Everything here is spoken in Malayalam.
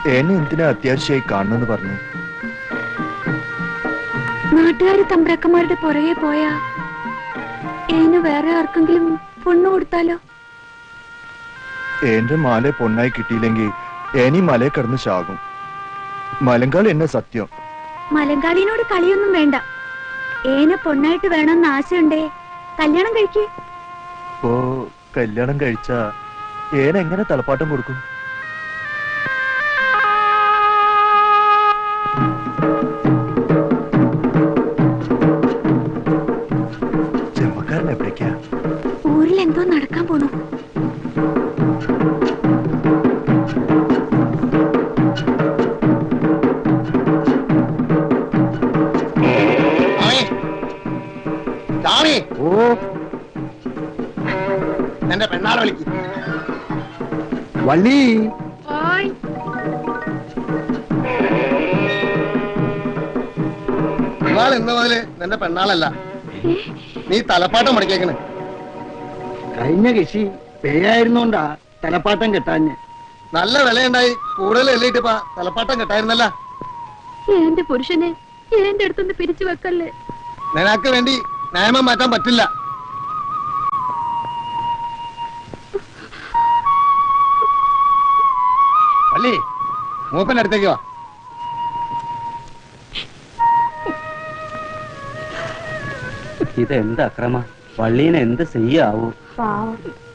എന്നെ എന്തിനാ അത്യാവശ്യമായി കാണണമെന്ന് പറഞ്ഞു നാട്ടുകാര് തമ്പ്രാക്കന്മാരുടെ പുറകെ പോയാ ഏന് വേറെ ആർക്കെങ്കിലും പൊണ്ണു കൊടുത്താലോ എന്റെ മാല പൊണ്ണായി കിട്ടിയില്ലെങ്കിൽ ഏനി മലയെ കിടന്ന് ശാകും മലങ്കാളി എന്നെ സത്യം മലങ്കാളിനോട് കളിയൊന്നും വേണ്ട ഏനെ പൊണ്ണായിട്ട് വേണമെന്ന് ആശയുണ്ടേ കല്യാണം കഴിക്കേ ഇപ്പോ കല്യാണം കഴിച്ച ഏന എങ്ങനെ തലപ്പാട്ടം കൊടുക്കും ചെമ്പക്കാരൻ എവിടേക്കാ ഊരിൽ എന്തോ നടക്കാൻ പോണു സ്വാമി ഓ എന്റെ പെണ്ണാളെ വിളിക്ക് വള്ളി ഇന്നാൾ ഇന്ന് മുതല് നിന്റെ പെണ്ണാളല്ല നീ തലപ്പാട്ടം മടക്കേക്കണ് കഴിഞ്ഞ കൃഷി പേയായിരുന്നോണ്ടാ തലപ്പാട്ടം കെട്ടാഞ്ഞ് നല്ല വിലയുണ്ടായി കൂടുതൽ എല്ലിട്ടിപ്പാ തലപ്പാട്ടം കെട്ടായിരുന്നല്ല എന്റെ പുരുഷനെ എന്റെ അടുത്തുനിന്ന് പിരിച്ചു വെക്കല്ലേ നിനക്ക് വേണ്ടി നിയമം മാറ്റാൻ പറ്റില്ല വള്ളി മൂപ്പന്റെ അടുത്തേക്ക് വാ ഇതെന്ത് അക്രമ വള്ളീനെ എന്ത് ചെയ്യാവൂ പാവം